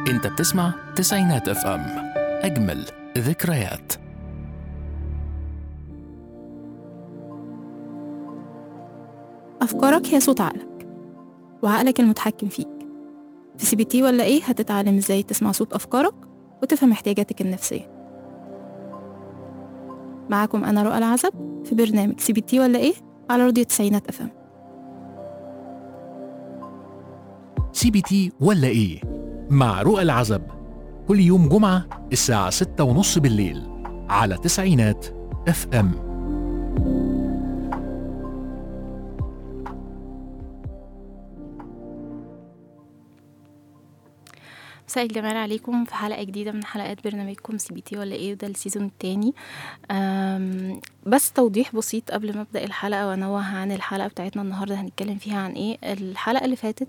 انت بتسمع تسعينات اف ام اجمل ذكريات أفكارك هي صوت عقلك وعقلك المتحكم فيك في سي بي تي ولا إيه هتتعلم إزاي تسمع صوت أفكارك وتفهم احتياجاتك النفسية معاكم أنا رؤى العزب في برنامج سي بي تي ولا إيه على راديو تسعينات أف أم سي بي تي ولا ايه مع رؤى العزب كل يوم جمعة الساعة ستة ونص بالليل على تسعينات اف ام مساء الجمال عليكم في حلقة جديدة من حلقات برنامجكم سي بي تي ولا ايه وده السيزون التاني أم، بس توضيح بسيط قبل ما ابدأ الحلقة وانوه عن الحلقة بتاعتنا النهاردة هنتكلم فيها عن ايه الحلقة اللي فاتت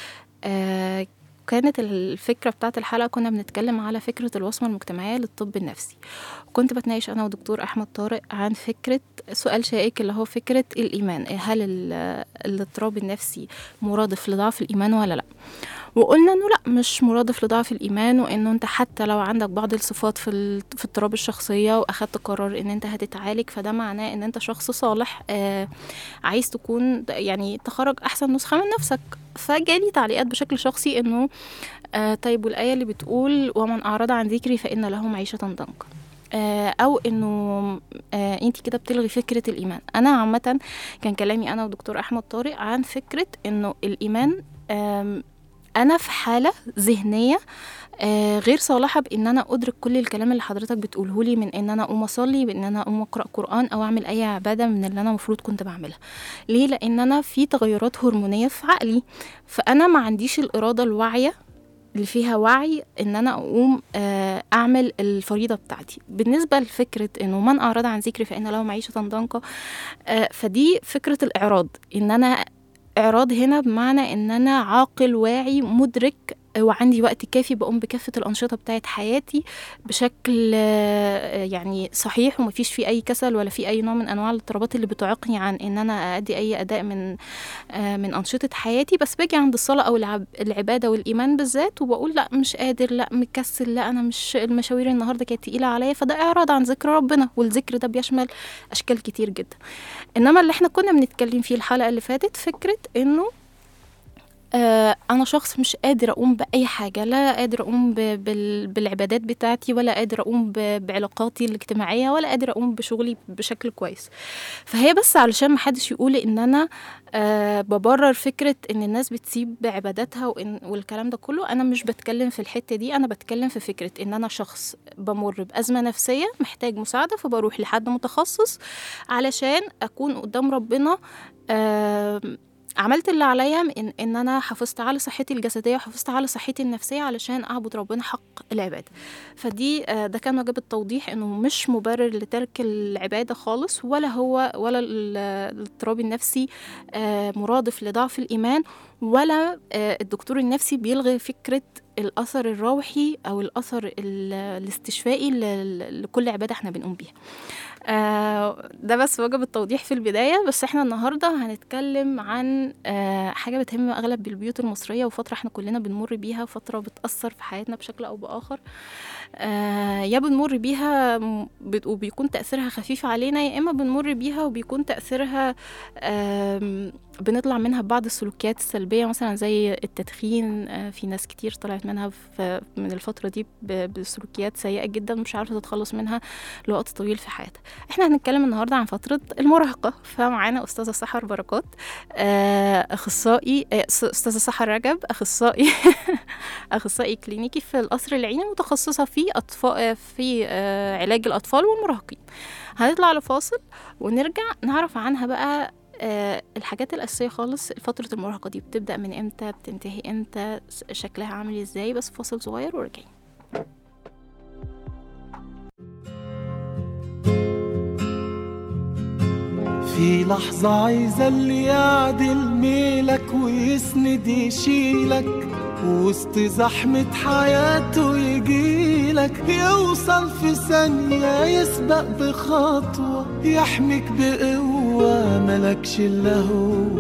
آه كانت الفكرة بتاعت الحلقة كنا بنتكلم على فكرة الوصمة المجتمعية للطب النفسي كنت بتناقش أنا ودكتور أحمد طارق عن فكرة سؤال شائك اللي هو فكرة الإيمان هل ال- الاضطراب النفسي مرادف لضعف الإيمان ولا لأ وقلنا انه لا مش مرادف لضعف الايمان وانه انت حتى لو عندك بعض الصفات في ال- في اضطراب الشخصيه واخدت قرار ان انت هتتعالج فده معناه ان انت شخص صالح آه عايز تكون يعني تخرج احسن نسخه من نفسك فجالي تعليقات بشكل شخصي انه آه طيب والايه اللي بتقول ومن اعرض عن ذكري فان له معيشه ضنكا آه، او انه آه انت كده بتلغي فكره الايمان انا عامه كان كلامي انا ودكتور احمد طارق عن فكره انه الايمان آم، انا في حاله ذهنيه آه غير صالحه بان انا ادرك كل الكلام اللي حضرتك بتقوله لي من ان انا اقوم اصلي بان انا اقوم اقرا قران او اعمل اي عباده من اللي انا المفروض كنت بعملها ليه لان انا في تغيرات هرمونيه في عقلي فانا ما عنديش الاراده الواعيه اللي فيها وعي ان انا اقوم آه، اعمل الفريضه بتاعتي بالنسبه لفكره انه من اعرض عن ذكري فان له معيشه ضنكا آه، فدي فكره الاعراض ان انا اعراض هنا بمعنى ان انا عاقل واعي مدرك وعندي وقت كافي بقوم بكافة الأنشطة بتاعت حياتي بشكل آه، يعني صحيح ومفيش فيه أي كسل ولا فيه أي نوع من أنواع الاضطرابات اللي بتعيقني عن إن أنا أدي أي أداء من آه، من أنشطة حياتي بس باجي عند الصلاة أو العب- العبادة والإيمان بالذات وبقول لا مش قادر لا مكسل لا أنا مش المشاوير النهاردة كانت تقيلة عليا فده إعراض عن ذكر ربنا والذكر ده بيشمل أشكال كتير جدا انما اللي احنا كنا بنتكلم فيه الحلقه اللي فاتت فكره انه آه انا شخص مش قادر اقوم باي حاجه لا قادر اقوم ب- بال- بالعبادات بتاعتي ولا قادر اقوم ب- بعلاقاتي الاجتماعيه ولا قادر اقوم بشغلي بشكل كويس فهي بس علشان ما حدش يقول ان انا آه ببرر فكره ان الناس بتسيب عباداتها وإن والكلام ده كله انا مش بتكلم في الحته دي انا بتكلم في فكره ان انا شخص بمر بازمه نفسيه محتاج مساعده فبروح لحد متخصص علشان اكون قدام ربنا آم، عملت اللي عليا ان ان انا حافظت على صحتي الجسديه وحافظت على صحتي النفسيه علشان اعبد ربنا حق العباده فدي آه، ده كان واجب التوضيح انه مش مبرر لترك العباده خالص ولا هو ولا ال- الاضطراب النفسي آه، مرادف لضعف الايمان ولا آه، الدكتور النفسي بيلغي فكره الاثر الروحي او الاثر ال- الاستشفائي ل- لكل عباده احنا بنقوم بيها آه، ده بس واجب التوضيح في البداية بس احنا النهاردة هنتكلم عن آه، حاجة بتهم أغلب البيوت المصرية وفترة احنا كلنا بنمر بيها فترة بتأثر في حياتنا بشكل أو بآخر آه، يا بنمر بيها م- بت- وبيكون تأثيرها خفيف علينا يا إما بنمر بيها وبيكون تأثيرها آم، بنطلع منها ببعض السلوكيات السلبية مثلا زي التدخين آه، في ناس كتير طلعت منها في من الفترة دي ب- بسلوكيات سيئة جدا مش عارفة تتخلص منها لوقت طويل في حياتها احنا هنتكلم النهارده عن فتره المراهقه فمعانا استاذه سحر بركات آه، اخصائي آه، س- استاذه سحر رجب اخصائي اخصائي كلينيكي في القصر العيني متخصصه في اطفال في آه، علاج الاطفال والمراهقين هنطلع لفاصل ونرجع نعرف عنها بقى آه، الحاجات الأساسية خالص فترة المراهقة دي بتبدأ من إمتى بتنتهي إمتى س- شكلها عامل إزاي بس فاصل صغير وراجعين في لحظة عايزة اللي يعدل ميلك ويسند يشيلك وسط زحمة حياته يجيلك يوصل في ثانية يسبق بخطوة يحميك بقوة ملكش إلا هو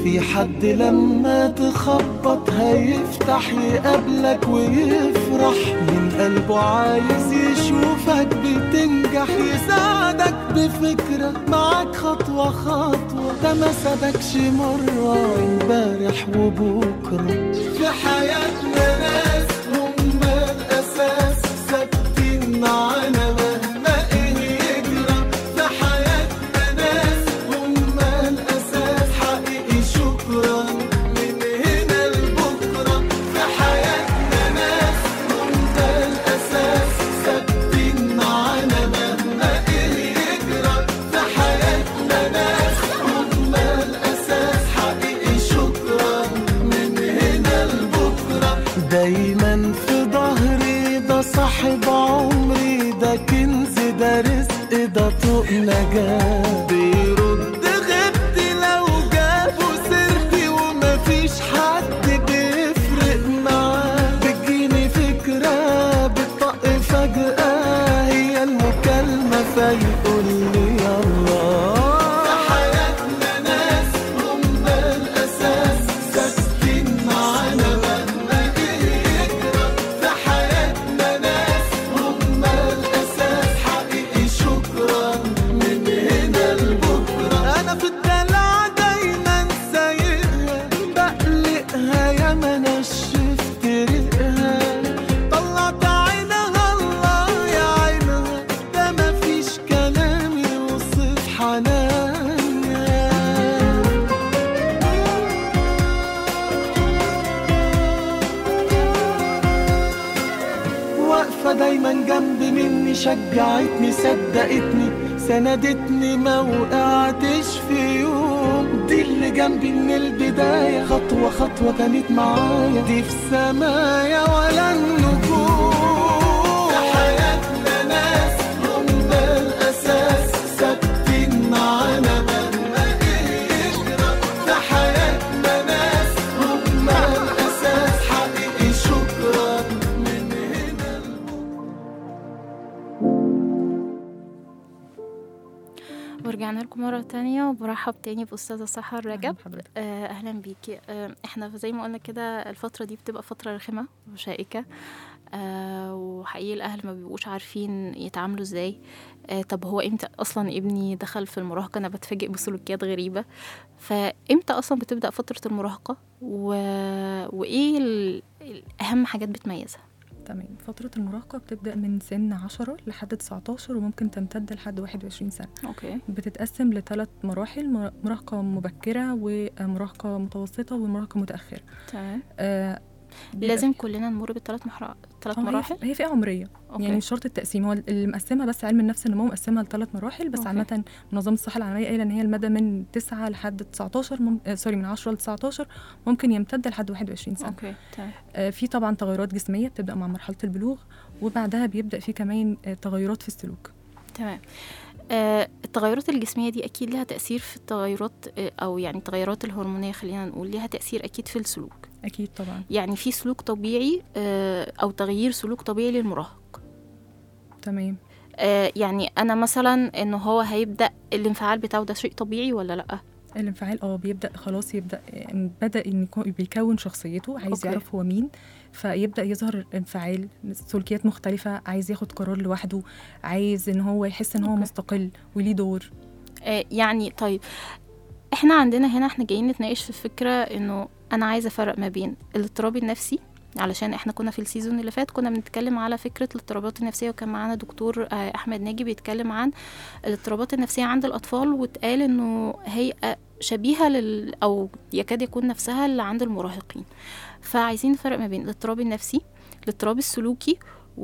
في حد لما تخبط هيفتح يقابلك ويفرح من قلبه عايز يشوفك بتنجح يساعدك بفكرة معاك خطوة خطوة ده ما سابكش مرة امبارح وبكرة في حياتنا ناس هم الأساس ثابتين معانا مهما ايه يجرى في حياتنا ناس هم الأساس حقيقي شكرا من هنا لبكرة في حياتنا ناس هم الأساس ثابتين معانا مهما ايه يجرى في حياتنا ناس هم الأساس حقيقي شكرا من هنا لبكرة دايما في ظهري ده صاحب عمري ده كنز ده رزق ده طوق نجاة بيرد غبتي لو جابوا سيرتي ومفيش حد بيفرق معاه بتجيني فكرة بتطق فجأة هي المكالمة فيقول لي يلا في حياتنا ناس هم الأساس ثابتين معانا مهما إيه يجرى في حياتنا ناس هم الأساس حقيقي شكرا من هنا لبكرة أنا في الدلع دايما سايقها بقلقها يا ما نشفت ريقها طلعت عينها الله يا عينها ده مفيش كلام يوصف حنانها واقفة دايما جنب مني شجعتني صدقتني سندتني ما وقعتش في يوم دي اللي جنبي من البداية خطوة خطوة كانت معايا دي في سمايا ولا النجوم في حياتنا ناس هم الأساس ثابتين معانا مهما إيه يجرى في حياتنا ناس هم الأساس حقيقي شكرا من هنا ورجعنا لكم مرة تانية وبرحب تاني بأستاذة سحر رجب حضرتك آه، أهلا بيكي آه، احنا زي ما قلنا كده الفترة دي بتبقى فترة رخمة وشائكة آه، وحقيقي الأهل ما بيبقوش عارفين يتعاملوا ازاي آه، طب هو امتى أصلا ابني دخل في المراهقة أنا بتفاجئ بسلوكيات غريبة فامتى أصلا بتبدأ فترة المراهقة و... وإيه ال... أهم حاجات بتميزها تمام فترة المراهقة بتبدأ من سن 10 لحد 19 وممكن تمتد لحد 21 سنة أوكي بتتقسم لثلاث مراحل مر- مراهقة مبكرة ومراهقة متوسطة ومراهقة متأخرة تمام آه بيبقى لازم كلنا نمر بالثلاث محر... ثلاث آه، هي- مراحل هي فئة عمرية أوكي. يعني مش شرط التقسيم هو اللي مقسمها بس علم النفس النمو مقسمها لثلاث مراحل بس أوكي. عامة منظمة الصحة العالمية قايلة إن هي المدى من 9 لحد 19 مم... آه سوري من 10 ل 19 ممكن يمتد لحد 21 سنة أوكي تمام آه، في طبعا تغيرات جسميه بتبدا مع مرحله البلوغ وبعدها بيبدا في كمان آه، تغيرات في السلوك تمام آه التغيرات الجسمية دي أكيد لها تأثير في التغيرات آه أو يعني التغيرات الهرمونية خلينا نقول لها تأثير أكيد في السلوك اكيد طبعا يعني في سلوك طبيعي آه أو تغيير سلوك طبيعي للمراهق تمام آه يعني أنا مثلا إنه هو هيبدأ الانفعال بتاعه ده شيء طبيعي ولا لأ الانفعال اه بيبدا خلاص يبدا آه، بدا ان يكون- بيكون شخصيته عايز أوكي. يعرف هو مين فيبدا يظهر انفعال سلوكيات مختلفه عايز ياخد قرار لوحده عايز ان هو يحس ان هو أوكي. مستقل وليه دور آه يعني طيب احنا عندنا هنا احنا جايين نتناقش في فكرة إنه أنا عايزة أفرق ما بين الاضطراب النفسي علشان احنا كنا في السيزون اللي فات كنا بنتكلم على فكرة الاضطرابات النفسية وكان معانا دكتور آه، أحمد ناجي بيتكلم عن الاضطرابات النفسية عند الأطفال واتقال إنه هي آه، شبيهة لل أو يكاد يكون نفسها اللي عند المراهقين فعايزين نفرق ما بين الاضطراب النفسي الاضطراب السلوكي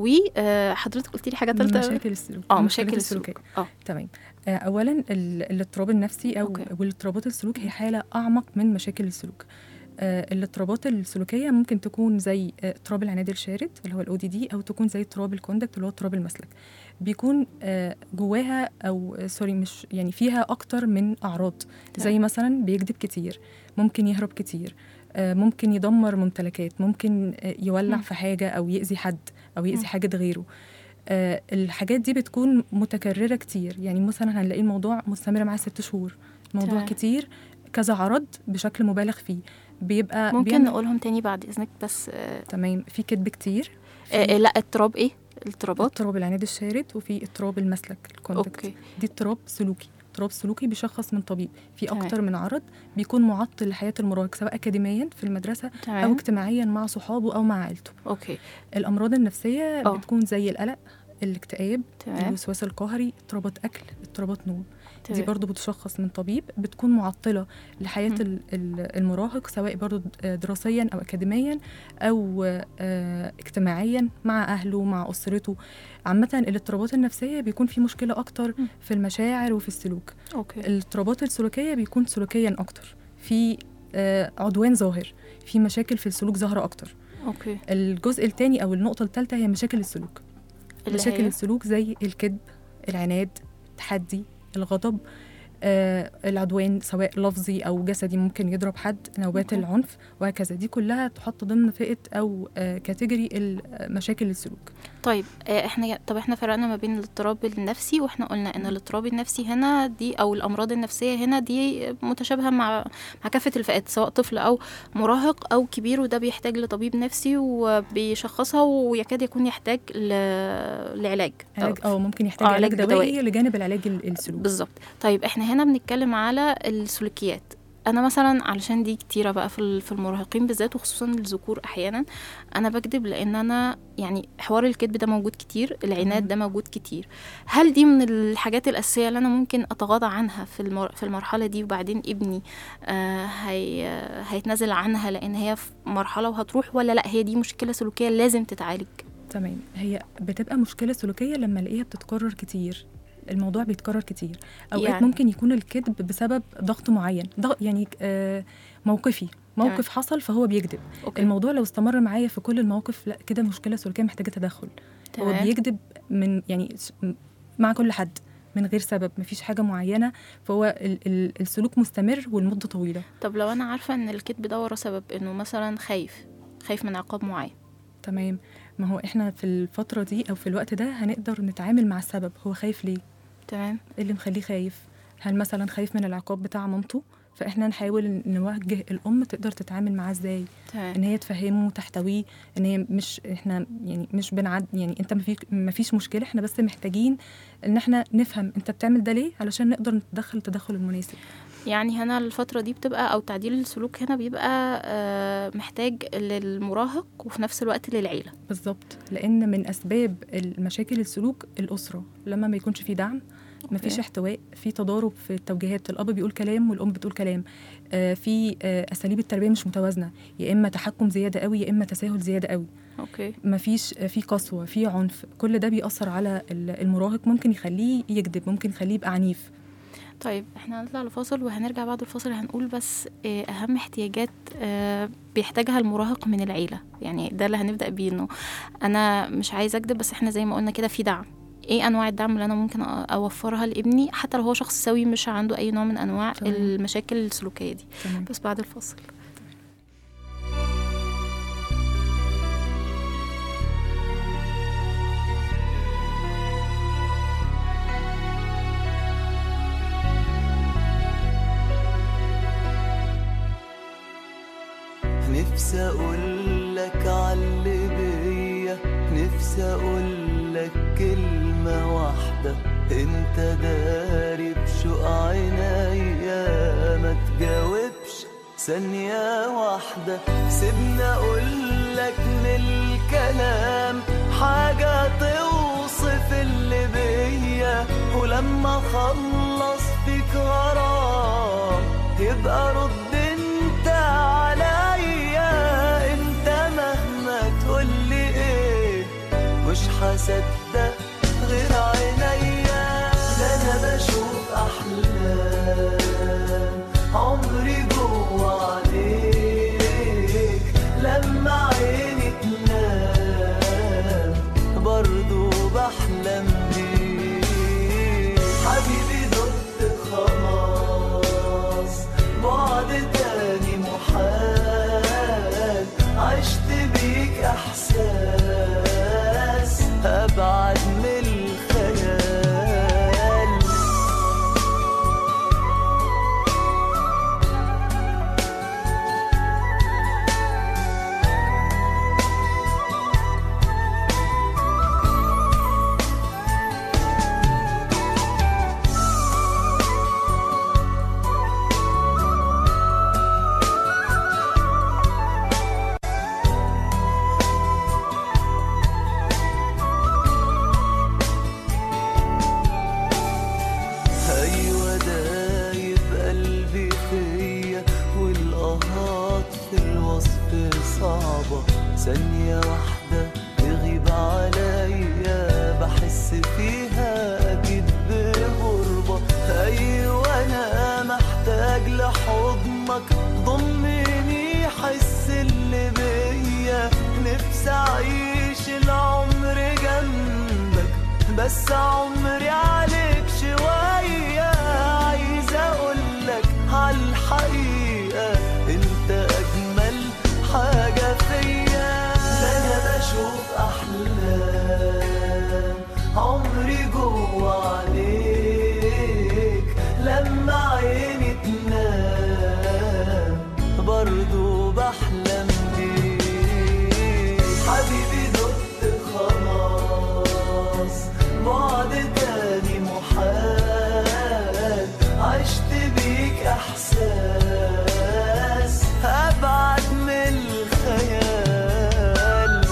وحضرتك قلت لي حاجة تالتة مشاكل السلوك اه المشكلات مشاكل السلوك اه تمام آه، اولا ال- الاضطراب النفسي او أوكي. والاضطرابات السلوك هي حاله اعمق من مشاكل السلوك آه، الاضطرابات السلوكيه ممكن تكون زي آه، اضطراب العناد الشارد اللي هو الاو دي دي او تكون زي اضطراب الكوندكت اللي هو اضطراب المسلك بيكون آه، جواها او آه، سوري مش يعني فيها اكتر من اعراض زي مثلا بيكذب كتير ممكن يهرب كتير آه، ممكن يدمر ممتلكات ممكن آه، يولع مم. في حاجه او يأذي حد او مم. يأذي حاجه غيره آه، الحاجات دي بتكون متكرره كتير يعني مثلا هنلاقي الموضوع مستمر معاه ست شهور موضوع تمام. كتير كذا عرض بشكل مبالغ فيه بيبقى ممكن بيعمل- نقولهم تاني بعد اذنك بس آه تمام في كذب كتير في آه لا اضطراب ايه الاضطرابات اضطراب العناد الشارد وفي اضطراب المسلك الكوندكت اوكي دي اضطراب سلوكي اضطراب سلوكي بيشخص من طبيب في تمام. اكتر من عرض بيكون معطل لحياه المراهق سواء اكاديميا في المدرسه او تمام اجتماعيا مع صحابه او مع عيلته اوكي الامراض النفسيه اه. بتكون زي القلق الاكتئاب تمام الوسواس القهري اضطرابات اكل اضطرابات نوم دي تمام. برضو بتشخص من طبيب بتكون معطله لحياه مم. ال- ال- المراهق سواء برضو دراسيا او اكاديميا او آه، اجتماعيا مع اهله مع اسرته عامه الاضطرابات النفسيه بيكون في مشكله اكتر مم. في المشاعر وفي السلوك اوكي الاضطرابات السلوكيه بيكون سلوكيا اكتر في آه، عدوان ظاهر في مشاكل في السلوك ظاهره اكتر اوكي الجزء الثاني او النقطه الثالثه هي مشاكل السلوك اللي مشاكل هي السلوك زي الكذب العناد التحدي الغضب آه العدوان سواء لفظي او جسدي ممكن يضرب حد نوبات أوكي. العنف وهكذا دي كلها تحط ضمن فئه او آه كاتيجوري مشاكل السلوك طيب آه، احنا طب احنا فرقنا ما بين الاضطراب النفسي واحنا قلنا ان الاضطراب النفسي هنا دي او الامراض النفسيه هنا دي متشابهه مع مع كافه الفئات سواء طفل او مراهق او كبير وده بيحتاج لطبيب نفسي وبيشخصها ويكاد يكون يحتاج ل... لعلاج علاج او ممكن يحتاج آه، علاج علاج دوائي دوائي. لجانب العلاج ال- السلوك بالظبط طيب احنا هنا بنتكلم على السلوكيات انا مثلا علشان دي كتيره بقى في ال- في المراهقين بالذات وخصوصا الذكور احيانا انا بكذب لان انا يعني حوار الكذب ده موجود كتير العناد مم. ده موجود كتير هل دي من الحاجات الاساسيه اللي انا ممكن اتغاضى عنها في المر... في المرحله دي وبعدين ابني آه هي... آه، هيتنازل عنها لان هي في مرحله وهتروح ولا لا هي دي مشكله سلوكيه لازم تتعالج تمام هي بتبقى مشكله سلوكيه لما الاقيها بتتكرر كتير الموضوع بيتكرر كتير اوقات يعني. يعني. ممكن يكون الكذب بسبب ضغط معين ضغط يعني آه موقفي موقف حصل فهو بيكذب اوكي الموضوع لو استمر معايا في كل المواقف لا كده مشكله سلوكيه محتاجه تدخل هو تمام بيكذب من يعني س- م- مع كل حد من غير سبب مفيش حاجه معينه فهو ال ال السلوك مستمر والمده طويله طب لو انا عارفه ان الكذب ده ورا سبب انه مثلا خايف خايف من عقاب معين تمام ما هو احنا في الفتره دي او في الوقت ده هنقدر نتعامل مع السبب هو خايف ليه تمام إيه اللي مخليه خايف هل مثلا خايف من العقاب بتاع مامته فاحنا نحاول نوجه الام تقدر تتعامل معاه ازاي تمام ان هي تفهمه وتحتويه ان هي مش احنا يعني مش بنعد يعني انت ما فيك- ما فيش مشكله احنا بس محتاجين ان احنا نفهم انت بتعمل ده ليه علشان نقدر نتدخل التدخل المناسب يعني هنا الفترة دي بتبقى أو تعديل السلوك هنا بيبقى آه، محتاج للمراهق وفي نفس الوقت للعيلة بالظبط لان من اسباب المشاكل السلوك الاسره لما ما يكونش في دعم ما فيش أوكي. احتواء في تضارب في التوجيهات الاب بيقول كلام والام بتقول كلام آه في آه اساليب التربيه مش متوازنه يا اما تحكم زياده قوي يا اما تساهل زياده قوي أوكي ما فيش آه في قسوه في عنف كل ده بيأثر على ال- المراهق ممكن يخليه يكذب ممكن يخليه يبقى عنيف طيب احنا هنطلع لفاصل وهنرجع بعد الفاصل هنقول بس آه، أهم احتياجات آه، بيحتاجها المراهق من العيلة يعني ده اللي هنبدأ بيه إنه أنا مش عايزة أكذب بس احنا زي ما قلنا كده في دعم ايه انواع الدعم اللي انا ممكن أ- اوفرها لابني حتى لو هو شخص سوي مش عنده اي نوع من انواع تمام. المشاكل السلوكيه دي تمام بس بعد الفاصل نفسي اقولك عاللي بيا نفسي اقولك كلمة واحدة انت داري بشوق عينيا ما تجاوبش ثانية واحدة سيبني اقولك من الكلام حاجة توصف اللي بيا ولما اخلص فيك غرام يبقى رد انت عليا انت مهما تقولي ايه مش هصدق غير عينيا ده انا بشوف احلام عمري جوا عليك لما عيني تنام برضو بحلم بيك حبيبي دقت خلاص بعد تاني محال عشت بيك احساس ابعد صعبة ثانية واحدة تغيب عليا بحس فيها أكيد بغربة أيوة أنا محتاج لحضنك ضمني حس اللي بيا نفسي أعيش العمر جنبك بس عمري عليك شوية عايز أقولك عالحقيقة أنت أجمل حاجة فيا أنا بشوف أحلام عمري جوا عليك لما عيني تنام برضو بحلم بيك حبيبي دقت خلاص بعد تاني محال عشت بيك احساس ابعد من الخيال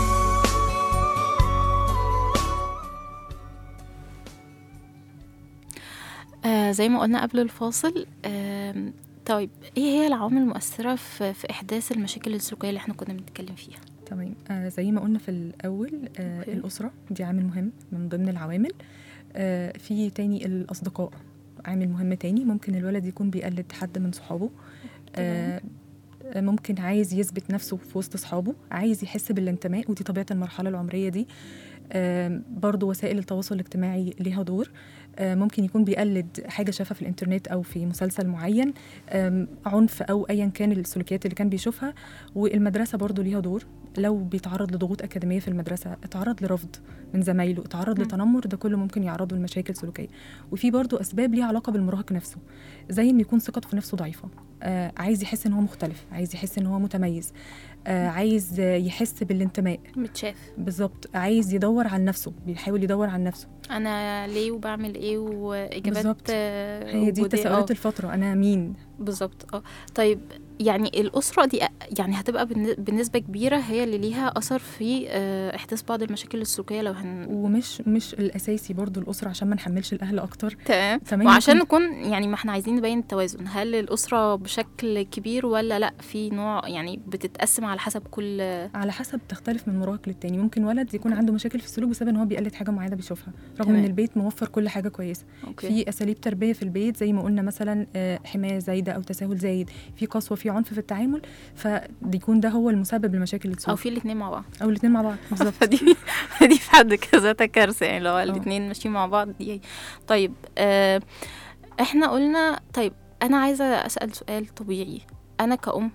آه زي ما قلنا قبل الفاصل آم، طيب ايه هي العوامل المؤثرة في, في احداث المشاكل السلوكية اللي احنا كنا بنتكلم فيها تمام آه زي ما قلنا في الأول آه أوكي. الأسرة دي عامل مهم من ضمن العوامل آه في تاني الأصدقاء عامل مهم تاني ممكن الولد يكون بيقلد حد من صحابه آه آه، ممكن عايز يثبت نفسه في وسط صحابه عايز يحس بالانتماء ودي طبيعة المرحلة العمرية دي آم، برضو وسائل التواصل الاجتماعي ليها دور آه، ممكن يكون بيقلد حاجة شافها في الإنترنت أو في مسلسل معين آم، عنف أو أيا كان السلوكيات اللي كان بيشوفها والمدرسة برضو ليها دور لو بيتعرض لضغوط أكاديمية في المدرسة اتعرض لرفض من زمايله اتعرض مم. لتنمر ده كله ممكن يعرضه لمشاكل سلوكية وفي برضو أسباب ليها علاقة بالمراهق نفسه زي إن يكون ثقته في نفسه ضعيفة آه عايز يحس إن هو مختلف عايز يحس إن هو متميز آه عايز آه، يحس بالانتماء متشاف بالظبط عايز يدور على نفسه بيحاول يدور على نفسه انا ليه وبعمل ايه واجابات بالظبط. آه، هي دي وجودية. تساؤلات آه، الفترة أنا مين بالظبط اه طيب يعني الأسرة دي يعني هتبقى بالن- بنسبة كبيرة هي اللي ليها أثر في آه، إحداث بعض المشاكل السلوكية لو هن ومش مش الأساسي برضو الأسرة عشان ما نحملش الأهل أكتر تمام كمان وعشان ممكن- نكون يعني ما احنا عايزين نبين التوازن هل الأسرة بشكل كبير ولا لا في نوع يعني بتتقسم على حسب كل على حسب تختلف من مراهق للتاني ممكن ولد يكون عنده مشاكل في السلوك بسبب ان هو بيقلد حاجه معينه بيشوفها رغم تمام. ان البيت موفر كل حاجه كويسه أوكي. في اساليب تربيه في البيت زي ما قلنا مثلا آه، حمايه زايده او تساهل زايد في قسوه في عنف في التعامل فيكون ده هو المسبب لمشاكل أو السلوك في الاتنين مع بعض او الاثنين مع بعض بالظبط فدي فدي في حد ذاتها كارثه يعني لو الاثنين ماشيين مع بعض دي طيب آه احنا قلنا طيب انا عايزه اسال سؤال طبيعي انا كأم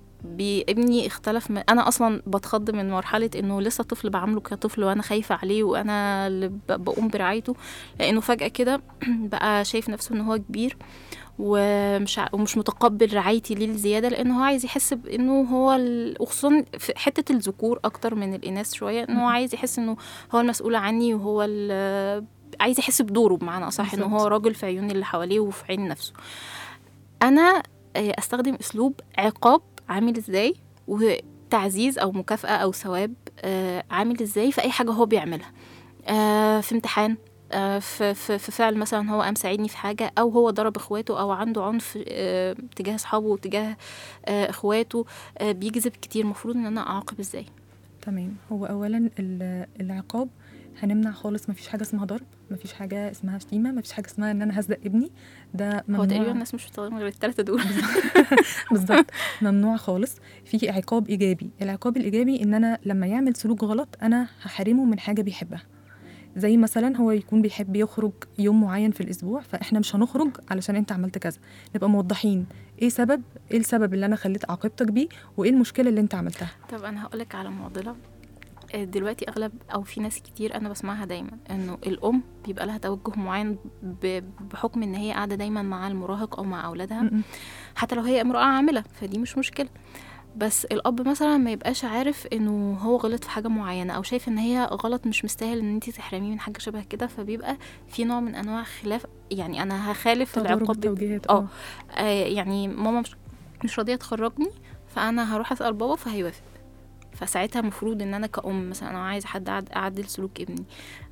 بابني اختلف من انا اصلا بتخض من مرحله انه لسه طفل بعامله كطفل وانا خايفه عليه وانا اللي ب- بقوم برعايته لانه فجاه كده بقى شايف نفسه ان هو كبير ومش ع- ومش متقبل رعايتي ليه الزياده لانه هو عايز يحس بانه هو ال- وخصوصا في حته الذكور اكتر من الاناث شويه انه هو عايز يحس انه هو المسؤول عني وهو ال- عايز يحس بدوره بمعنى اصح انه بالظبط. هو راجل في عيون اللي حواليه وفي عين نفسه انا آه، استخدم اسلوب عقاب عامل ازاي وتعزيز او مكافاه او ثواب آه، عامل ازاي في اي حاجه هو بيعملها آه، في امتحان آه، في, في, في فعل مثلا هو قام ساعدني في حاجه او هو ضرب اخواته او عنده عنف آه، تجاه اصحابه وتجاه آه، اخواته آه، بيجذب كتير المفروض ان انا اعاقب ازاي تمام هو اولا ال- العقاب هنمنع خالص مفيش حاجه اسمها ضرب مفيش حاجه اسمها شتيمه مفيش حاجه اسمها ان انا هزق ابني ده ممنوع هو تقريبا الناس مش بتستخدم غير الثلاثه دول بالظبط ممنوع خالص في عقاب ايجابي العقاب الايجابي ان انا لما يعمل سلوك غلط انا هحرمه من حاجه بيحبها زي مثلا هو يكون بيحب يخرج يوم معين في الاسبوع فاحنا مش هنخرج علشان انت عملت كذا نبقى موضحين ايه سبب ايه السبب اللي انا خليت عاقبتك بيه وايه المشكله اللي انت عملتها طب انا هقولك على معضله آه، دلوقتي اغلب او في ناس كتير انا بسمعها دايما انه الام بيبقى لها توجه معين ب- بحكم ان هي قاعده دايما مع المراهق او مع اولادها م-م. حتى لو هي امراه عامله فدي مش مشكله بس الاب مثلا ما يبقاش عارف انه هو غلط في حاجه معينه او شايف ان هي غلط مش مستاهل ان انت تحرميه من حاجه شبه كده فبيبقى في نوع من انواع خلاف يعني انا هخالف تضارب العقاب التوجيهات اه آه، يعني ماما مش مش راضيه تخرجني فانا هروح اسال بابا فهيوافق فساعتها المفروض ان انا كأم مثلا انا عايزه حد أعد- اعدل سلوك ابني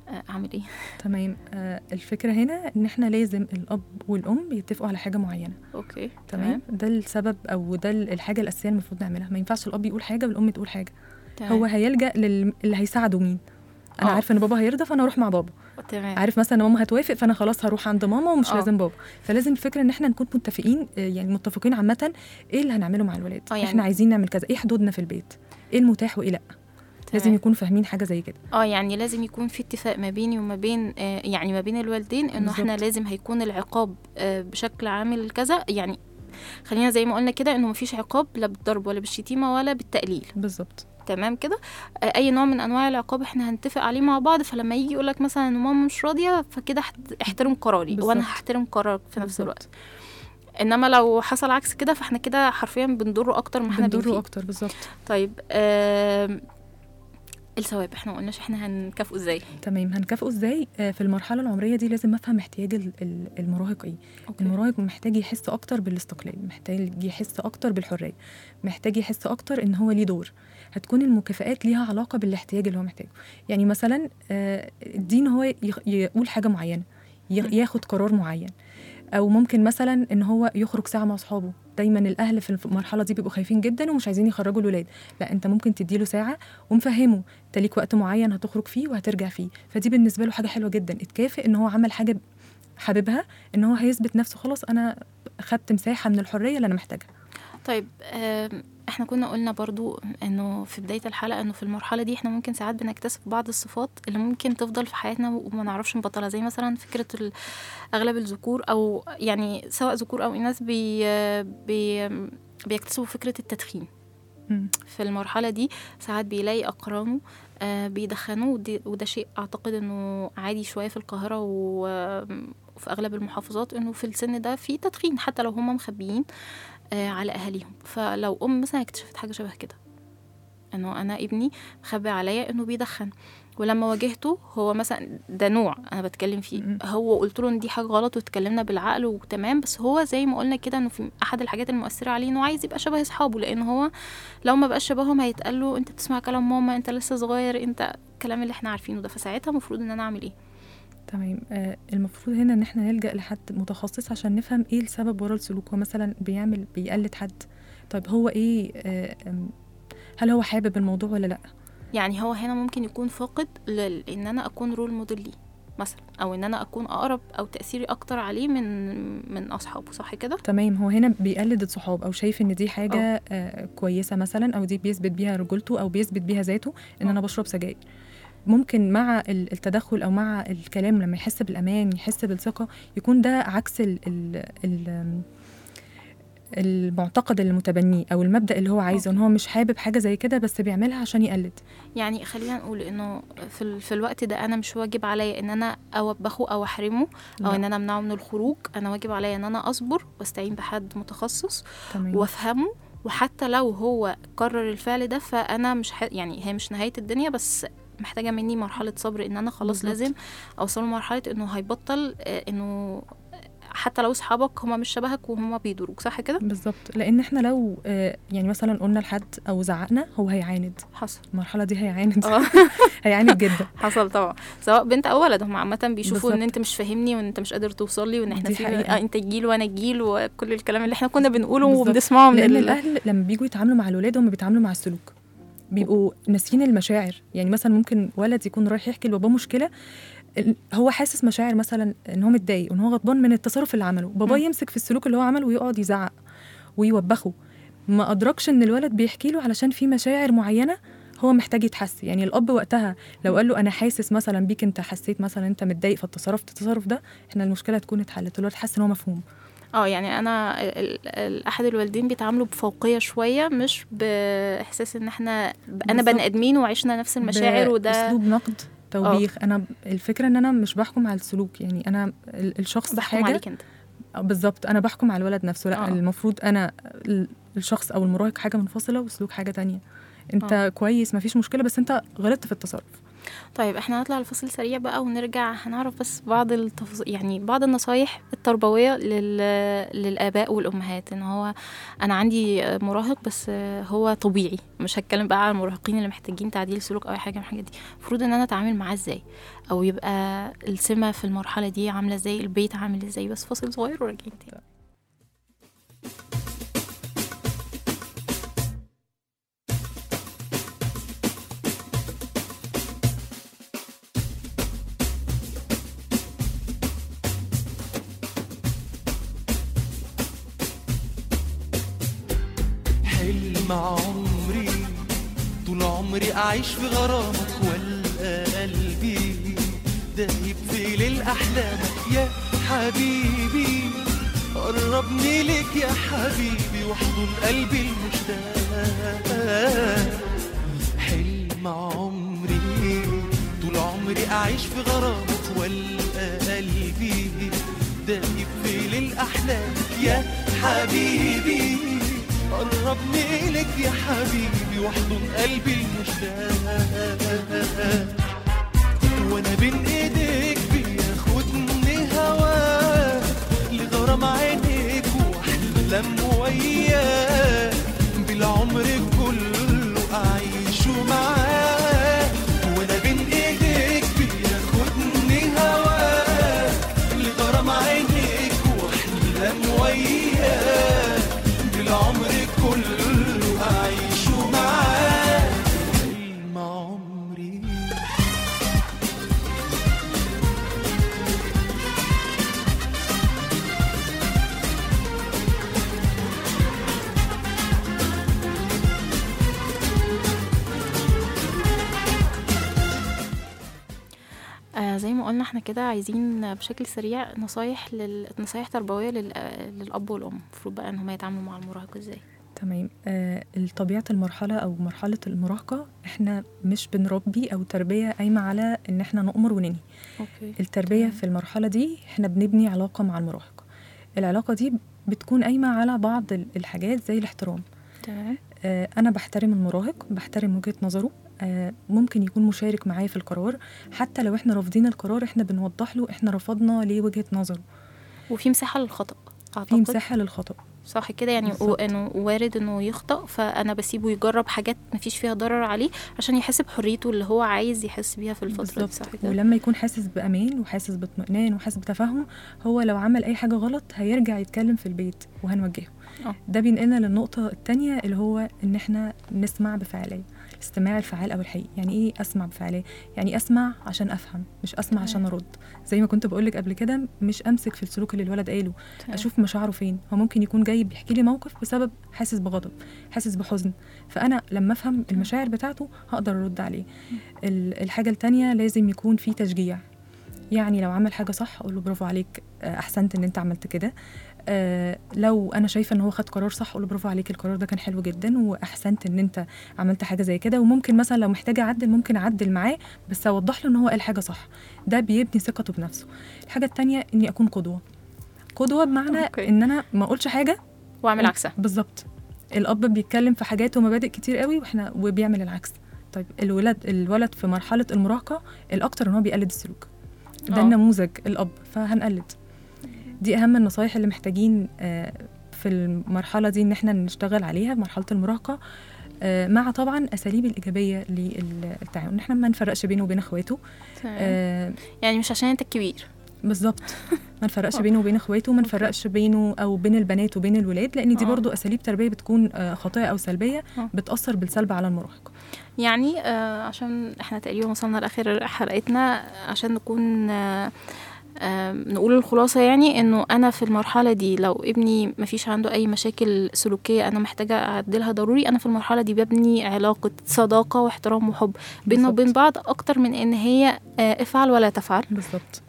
آه، اعمل ايه تمام آه الفكره هنا ان احنا لازم الاب والام يتفقوا على حاجه معينه اوكي تمام ده السبب او ده الحاجه الاساسيه المفروض نعملها ما ينفعش الاب يقول حاجه والام تقول حاجه تمام. هو هيلجا لل... اللي هيساعده مين انا آه. عارفه ان بابا هيرضى فانا اروح مع بابا تمام عارف مثلا ان ماما هتوافق فانا خلاص هروح عند ماما ومش آه. لازم بابا فلازم الفكره ان احنا نكون متفقين آه، يعني متفقين عامه ايه اللي هنعمله مع الولاد آه، يعني- احنا عايزين نعمل كذا ايه حدودنا في البيت ايه المتاح وايه لا لازم تمام. يكونوا فاهمين حاجه زي كده اه يعني لازم يكون في اتفاق ما بيني وما بين آه يعني ما بين الوالدين انه احنا بالظبط. لازم هيكون العقاب آه بشكل عامل كذا يعني خلينا زي ما قلنا كده انه مفيش عقاب لا بالضرب ولا بالشتيمه ولا بالتقليل بالظبط تمام كده آه، اي نوع من انواع العقاب احنا هنتفق عليه مع بعض فلما يجي يقولك مثلا ان ماما مش راضيه فكده احت- احترم قراري بالظبط. وانا هحترم قرارك في نفس بالظبط. الوقت انما لو حصل عكس كده فاحنا كده حرفيا بنضره اكتر ما احنا بنضره بنفيد اكتر بالظبط طيب آم، الثواب احنا ما قلناش احنا هنكافئه ازاي تمام هنكافئه ازاي آه، في المرحله العمريه دي لازم افهم احتياج ال- ال- المراهق ايه اوكي المراهق محتاج يحس اكتر بالاستقلال محتاج يحس اكتر بالحريه محتاج يحس اكتر ان هو ليه دور هتكون المكافآت ليها علاقه بالاحتياج اللي هو محتاجه يعني مثلا آه، الدين هو يخ- يقول حاجه معينه ي- ياخد قرار معين او ممكن مثلا ان هو يخرج ساعه مع اصحابه دايما الاهل في المرحله دي بيبقوا خايفين جدا ومش عايزين يخرجوا الولاد لا انت ممكن تديله ساعه ومفهمه انت ليك وقت معين هتخرج فيه وهترجع فيه فدي بالنسبه له حاجه حلوه جدا اتكافئ ان هو عمل حاجه حاببها ان هو هيثبت نفسه خلاص انا خدت مساحه من الحريه اللي انا محتاجها طيب آم، احنا كنا قلنا برضو انه في بدايه الحلقه انه في المرحله دي احنا ممكن ساعات بنكتسب بعض الصفات اللي ممكن تفضل في حياتنا وما نعرفش نبطلها زي مثلا فكره ال- اغلب الذكور او يعني سواء ذكور او اناث بي بي بيكتسبوا فكره التدخين مم. في المرحلة دي ساعات بيلاقي أقرانه آه، بيدخنوا ودي- وده شيء أعتقد إنه عادي شوية في القاهرة و- وفي أغلب المحافظات إنه في السن ده في تدخين حتى لو هم مخبيين آه، على أهاليهم فلو أم مثلا اكتشفت حاجة شبه كده إنه أنا ابني مخبي عليا إنه بيدخن ولما واجهته هو مثلا ده نوع انا بتكلم فيه م. هو قلت له ان دي حاجه غلط واتكلمنا بالعقل وتمام بس هو زي ما قلنا كده انه في احد الحاجات المؤثره عليه انه عايز يبقى شبه اصحابه لان هو لو ما بقاش شبههم هيتقال له انت بتسمع كلام ماما انت لسه صغير انت الكلام اللي احنا عارفينه ده فساعتها المفروض ان انا اعمل ايه تمام آه المفروض هنا ان احنا نلجا لحد متخصص عشان نفهم ايه السبب ورا السلوك هو مثلا بيعمل بيقلد حد طيب هو ايه آه أم، هل هو حابب الموضوع ولا لا يعني هو هنا ممكن يكون فاقد لل- ان انا اكون رول موديل ليه مثلا او ان انا اكون اقرب او تاثيري اكتر عليه من من اصحابه صح كده تمام هو هنا بيقلد الصحاب او شايف ان دي حاجه آه كويسه مثلا او دي بيثبت بيها رجولته او بيثبت بيها ذاته ان آه. انا بشرب سجاير ممكن مع ال- التدخل او مع الكلام لما يحس بالامان يحس بالثقه يكون ده عكس ال ال ال المعتقد اللي متبنيه او المبدا اللي هو عايزه ان هو مش حابب حاجه زي كده بس بيعملها عشان يقلد يعني خلينا نقول انه في, ال- في الوقت ده انا مش واجب عليا ان انا اوبخه او احرمه او لا. ان انا امنعه من الخروج انا واجب عليا ان انا اصبر واستعين بحد متخصص تمام وافهمه وحتى لو هو قرر الفعل ده فانا مش ح... يعني هي مش نهايه الدنيا بس محتاجه مني مرحله صبر ان انا خلاص بالظبط. لازم اوصل لمرحله انه هيبطل آه، انه حتى لو اصحابك هما مش شبهك وهما بيضروك صح كده بالظبط لان احنا لو آه، يعني مثلا قلنا لحد او زعقنا هو هيعاند حصل المرحله دي هيعاند اه هيعاند جدا حصل طبعا سواء بنت او ولد هم عامه بيشوفوا ان بالظبط. انت مش فاهمني وان انت مش قادر توصل لي وان احنا دي في حقيقة. آه انت جيل وانا جيل وكل الكلام اللي احنا كنا بنقوله بالظبط. وبنسمعه من لان ال... الاهل لما بيجوا يتعاملوا مع الولاد هم بيتعاملوا مع السلوك بيبقوا ناسيين المشاعر يعني مثلا ممكن ولد يكون رايح يحكي لباباه مشكله ال- هو حاسس مشاعر مثلا ان هو متضايق وان هو غضبان من التصرف اللي عمله باباه مم. يمسك في السلوك اللي هو عمله ويقعد يزعق ويوبخه ما ادركش ان الولد بيحكي له علشان في مشاعر معينه هو محتاج يتحس يعني الاب وقتها لو قال له انا حاسس مثلا بيك انت حسيت مثلا انت متضايق فتصرفت التصرف ده احنا المشكله تكون اتحلت الولد حس ان هو مفهوم اه يعني انا ال- ال- احد الوالدين بيتعاملوا بفوقيه شويه مش باحساس ان احنا ب- انا بالظبط. بني ادمين وعشنا نفس المشاعر وده اسلوب نقد توبيخ انا الفكره ان انا مش بحكم على السلوك يعني انا ال- الشخص ده بحكم حاجه عليك انت آه، بالظبط انا بحكم على الولد نفسه لا آه. المفروض انا ال- الشخص او المراهق حاجه منفصله والسلوك حاجه تانية انت آه. كويس مفيش مشكله بس انت غلطت في التصرف طيب احنا هنطلع الفصل سريع بقى ونرجع هنعرف بس بعض التفص... يعني بعض النصايح التربوية لل... للآباء والأمهات ان هو أنا عندي مراهق بس هو طبيعي مش هتكلم بقى على المراهقين اللي محتاجين تعديل سلوك أو أي حاجة من الحاجات دي المفروض ان أنا أتعامل معاه ازاي أو يبقى السمة في المرحلة دي عاملة ازاي البيت عامل ازاي بس فاصل صغير وراجعين تاني حلم عمري طول عمري أعيش في غرامك والقى قلبي دايب في ليل أحلامك يا حبيبي قربني لك يا حبيبي واحضن قلبي المشتاق حلم عمري طول عمري أعيش في غرامك والقى قلبي دايب في ليل أحلامك يا حبيبي قربني لك يا حبيبي واحضن قلبي المشتاق وانا بين ايديك بياخدني هواك لغرام عينيك واحلم وياك بالعمر كله اعيشه معاك وانا بين ايديك بياخدني هواك لغرام عينيك واحلم وياك بالعمر كله اعيشه معاك حلم عمري آه زي ما قلنا احنا كده عايزين بشكل سريع نصايح لل... نصايح تربوية لل... للأب والأم المفروض بقى ان هم يتعاملوا مع المراهق ازاي تمام آه طبيعة المرحلة أو مرحلة المراهقة إحنا مش بنربي أو تربية قايمة على إن إحنا نأمر وننهي اوكي التربية تمام. في المرحلة دي إحنا بنبني علاقة مع المراهق العلاقة دي بتكون قايمة على بعض ال- الحاجات زي الاحترام تمام آه أنا بحترم المراهق بحترم وجهة نظره آه ممكن يكون مشارك معايا في القرار حتى لو إحنا رافضين القرار إحنا بنوضح له إحنا رفضنا ليه وجهة نظره وفي مساحة للخطأ في أعتقد مساحة للخطأ صح كده يعني بالظبط. و- انه وارد انه يخطأ فانا بسيبه يجرب حاجات مفيش فيها ضرر عليه عشان يحس بحريته اللي هو عايز يحس بيها في الفترة دي بالظبط صح كده ولما يكون حاسس بامان وحاسس باطمئنان وحاسس بتفاهم هو لو عمل اي حاجه غلط هيرجع يتكلم في البيت وهنوجهه آه. ده بينقلنا للنقطه الثانيه اللي هو ان احنا نسمع بفعاليه الاستماع الفعال او الحقيقي يعني ايه اسمع بفعاليه يعني اسمع عشان افهم مش اسمع تمام. عشان ارد زي ما كنت بقول لك قبل كده مش امسك في السلوك اللي الولد قاله تمام. اشوف مشاعره فين هو ممكن يكون جاي بيحكي لي موقف بسبب حاسس بغضب حاسس بحزن فانا لما افهم المشاعر بتاعته هقدر ارد عليه ال- الحاجه التانية لازم يكون في تشجيع يعني لو عمل حاجه صح اقول له برافو عليك آه، احسنت ان انت عملت كده آه، لو انا شايفه ان هو خد قرار صح اقول له برافو عليك القرار ده كان حلو جدا واحسنت ان انت عملت حاجه زي كده وممكن مثلا لو محتاجه اعدل ممكن اعدل معاه بس اوضح له ان هو قال حاجه صح ده بيبني ثقته بنفسه الحاجه التانية اني اكون قدوه قدوه بمعنى أوكي. ان انا ما اقولش حاجه واعمل عكسها بالظبط الاب بيتكلم في حاجات ومبادئ كتير قوي واحنا وبيعمل العكس طيب الولد الولد في مرحله المراهقه الاكتر ان هو بيقلد السلوك ده آه. النموذج الاب فهنقلد دي اهم النصايح اللي محتاجين آه، في المرحله دي ان احنا نشتغل عليها في مرحله المراهقه آه، مع طبعا اساليب الايجابيه للتعاون ان احنا ما نفرقش بينه وبين اخواته تمام. آه، يعني مش عشان انت الكبير بالظبط ما نفرقش بينه وبين اخواته وما أوكي. نفرقش بينه او بين البنات وبين الولاد لان دي آه. برضو اساليب تربيه بتكون آه، خاطئه او سلبيه آه. بتاثر بالسلب على المراهق يعني آه عشان احنا تقريبا وصلنا لاخر حلقتنا عشان نكون آه آه نقول الخلاصة يعني انه انا في المرحلة دي لو ابني مفيش عنده اي مشاكل سلوكية انا محتاجة اعدلها ضروري انا في المرحلة دي ببني علاقة صداقة واحترام وحب بيننا بالظبط. وبين بعض اكتر من ان هي آه افعل ولا تفعل بالظبط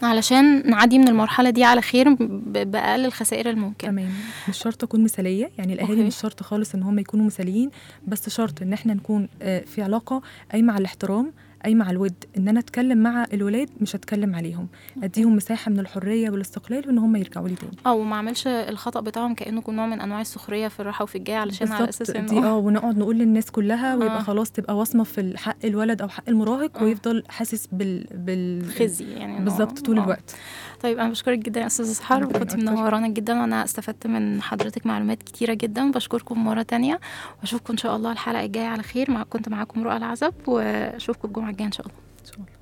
علشان نعدي من المرحلة دي على خير ب- بأقل الخسائر الممكنة تمام مش شرط اكون مثاليه يعني الاهالي أوكي. مش شرط خالص ان هم يكونوا مثاليين بس شرط ان احنا نكون آه، في علاقه قايمه على الاحترام قايمه على الود ان انا اتكلم مع الولاد مش اتكلم عليهم اديهم مساحه من الحريه والاستقلال وان هم يرجعوا لي تاني اه وما اعملش الخطا بتاعهم كانه يكون نوع من انواع السخريه في الراحه وفي الجايه علشان على اساس بالظبط دي انه اه ونقعد نقول للناس كلها ويبقى آه. خلاص تبقى وصمه في حق الولد او حق المراهق آه. ويفضل حاسس بال بال خزي يعني إنه- بالظبط طول آه. الوقت طيب انا بشكرك جدا يا استاذه سحر ربنا كنت أكتر. منورانا جدا وانا استفدت من حضرتك معلومات كتيره جدا بشكركم مره تانية واشوفكم ان شاء الله الحلقه الجايه على خير مع كنت معاكم رؤى العزب واشوفكم الجمعه الجايه ان شاء الله ان شاء الله